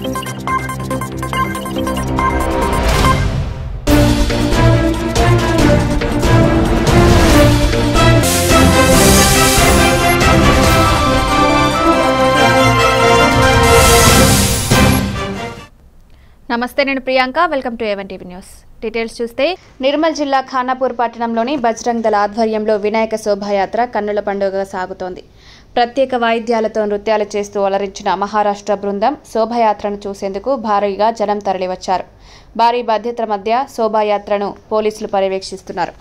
నమస్తే నేను Priyanka welcome to even TV news details చూస్తే నిర్మల్ జిల్లా ఖానాపూర్ పట్టణంలోని బజరంగ్ దళ ఆధ్వర్యంలో వినాయక శోభాయాత్ర కన్నుల పండుగగా సాగుతోంది ప్రత్యేక వాయిద్యాలతో నృత్యాలు చేస్తూ అలరించిన మహారాష్ట్ర బృందం శోభాయాత్రను చూసేందుకు భారీగా జనం తరలివచ్చారు భారీ బాధ్యతల మధ్య శోభాయాత్రను పోలీసులు పర్యవేక్షిస్తున్నారు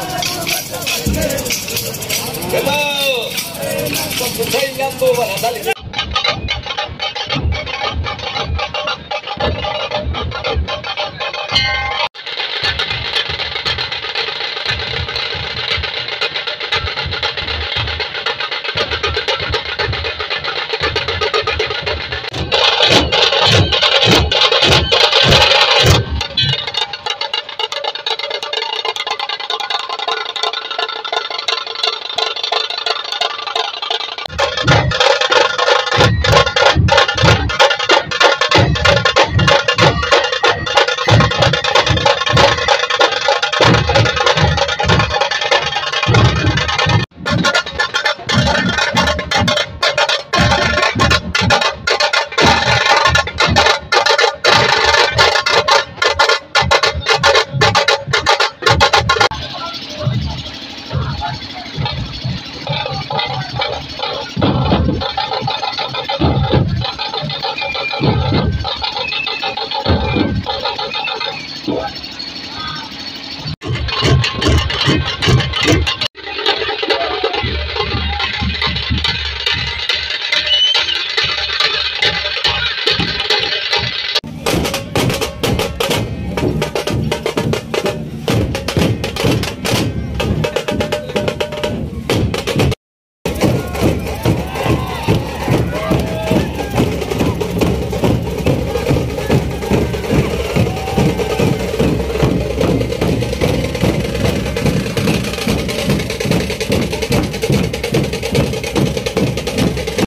Hello!